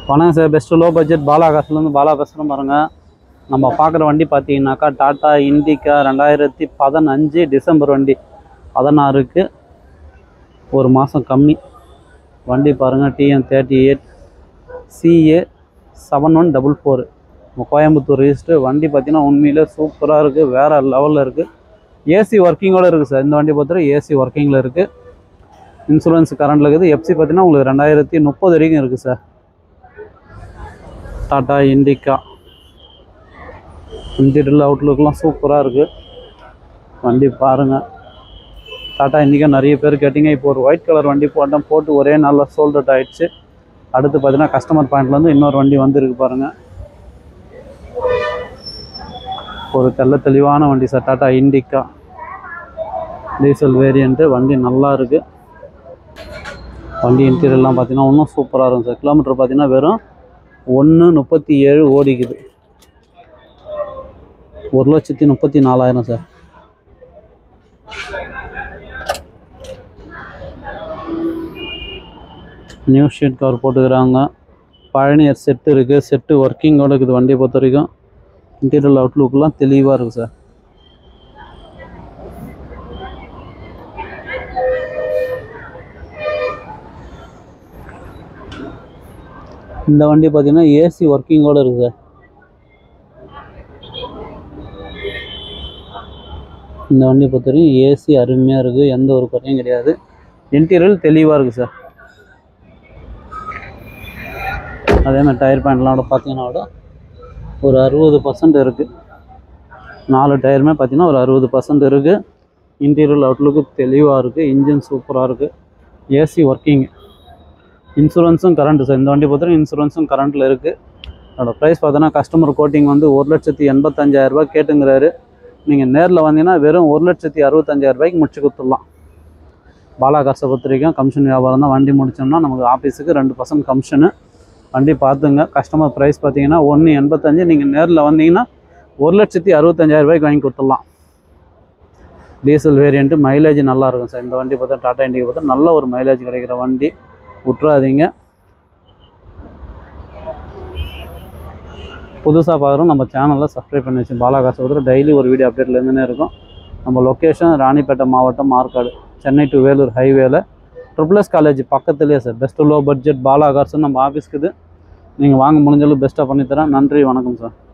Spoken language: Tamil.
வணக்கம் sir best low budget Bala காசுலேருந்து பாலா பேசுகிறோம் பாருங்க நம்ம பார்க்குற வண்டி பார்த்தீங்கன்னாக்கா டாட்டா இண்டிகா ரெண்டாயிரத்தி பதினஞ்சு டிசம்பர் வண்டி பதினாறுக்கு ஒரு மாதம் கம்மி வண்டி பாருங்கள் TN thirty eight CA seven one double four Coimbatore register வண்டி பார்த்தீங்கன்னா உண்மையிலே சூப்பராக இருக்குது வேறு லெவலில் இருக்குது ஏசி ஒர்க்கிங்கோடு இருக்குது சார் இந்த வண்டி பொறுத்தவரை ஏசி ஒர்க்கிங்கில் இருக்குது இன்சூரன்ஸ் கரண்டில் இருக்குது எஃப்சி பார்த்தீங்கன்னா உங்களுக்கு ரெண்டாயிரத்தி முப்பது வரைக்கும் இருக்குது சார் டாட்டா இண்டிகா இன்டீரியல் அவுட்லுக்லாம் சூப்பராக இருக்குது வண்டி பாருங்கள் டாட்டா இண்டிகா நிறைய பேர் கேட்டிங்க இப்போ ஒரு ஒயிட் கலர் வண்டி போட்டோம் போட்டு ஒரே நாளில் சோல்ட் அவுட் ஆயிடுச்சு அடுத்து பார்த்தீங்கன்னா கஸ்டமர் பாயிண்ட்லேருந்து இன்னொரு வண்டி வந்துருக்கு பாருங்கள் ஒரு தெள்ள தெளிவான வண்டி sir Tata Indica diesel variant வண்டி நல்லா இருக்குது வண்டி இன்டீரியர்லாம் பார்த்தீங்கன்னா இன்னும் சூப்பராக இருக்கும் சார் கிலோமீட்டர் பார்த்தீங்கன்னா வெறும் ஒன்று முப்பத்தி ஏழு ஓடிக்குது ஒரு லட்சத்தி முப்பத்தி நாலாயிரம் சார் நியூ ஷீட் கவர் போட்டுக்கிறாங்க பழனியர் செட்டு இருக்குது செட்டு ஒர்க்கிங்கோட இருக்குது வண்டியை பொறுத்த வரைக்கும் இன்டீரியல் அவுட்லுக்லாம் தெளிவாக இருக்குது சார் இந்த வண்டி பார்த்தீங்கன்னா ஏசி ஒர்க்கிங்கோட இருக்குது சார் இந்த வண்டி பொறுத்தவரைக்கும் ஏசி அருமையாக இருக்குது எந்த ஒரு குறையும் கிடையாது இன்டீரியல் தெளிவாக இருக்குது சார் அதே மாதிரி டயர் பேண்ட்லாம் கூட பார்த்தீங்கன்னா கூட ஒரு அறுபது பர்சன்ட் இருக்குது நாலு டயருமே பார்த்தீங்கன்னா ஒரு அறுபது பர்சன்ட் இருக்குது இன்டீரியல் அவுட்லுக்கு தெளிவாக இருக்குது இன்ஜின் சூப்பராக இருக்குது ஏசி ஒர்க்கிங் இன்சூரன்ஸும் கரண்ட்டு சார் இந்த வண்டி பொறுத்தவரை இன்சூரன்ஸும் கரண்ட்டில் இருக்குது அதோட ப்ரைஸ் பார்த்தோன்னா கஸ்டமர் கோட்டிங் வந்து ஒரு லட்சத்தி எண்பத்தஞ்சாயிரரூபா கேட்டுங்கிறாரு நீங்கள் நேரில் வந்தீங்கன்னா வெறும் ஒரு லட்சத்தி அறுபத்தஞ்சாயிரம் ரூபாய்க்கு முடிச்சு கொடுத்துடலாம் பாலா காசை பொறுத்த வரைக்கும் கமிஷன் வியாபாரம் தான் வண்டி முடிச்சோம்னா நமக்கு ஆஃபீஸுக்கு ரெண்டு பர்சன்ட் கமிஷனு வண்டி பார்த்துங்க கஸ்டமர் ப்ரைஸ் பார்த்தீங்கன்னா ஒன்று எண்பத்தஞ்சு நீங்கள் நேரில் வந்தீங்கன்னா ஒரு லட்சத்தி அறுபத்தஞ்சாயிரம் ரூபாய்க்கு வாங்கி கொடுத்துடலாம் டீசல் வேரியண்ட்டு மைலேஜ் நல்லா இருக்கும் சார் இந்த வண்டி பார்த்தா டாடா இண்டிகா பார்த்தா நல்ல ஒரு மைலேஜ் கிடைக்கிற வண்டி விட்றாதீங்க புதுசாக பார்க்குறோம் நம்ம சேனலில் சப்ஸ்கிரைப் பண்ணி வச்சு பாலா காசு கொடுத்துட்டு டெய்லி ஒரு வீடியோ அப்டேட்ல இருந்துனே இருக்கும் நம்ம லொக்கேஷன் ராணிப்பேட்டை மாவட்டம் மார்க்காடு சென்னை டு வேலூர் ஹைவேல ட்ரிபிள் எஸ் காலேஜ் பக்கத்துலேயே sir best low budget Bala கார்ஸ்னு நம்ம ஆஃபீஸ்க்குது நீங்கள் வாங்க முடிஞ்சளவு பெஸ்ட்டாக பண்ணித்தரேன் நன்றி வணக்கம் சார்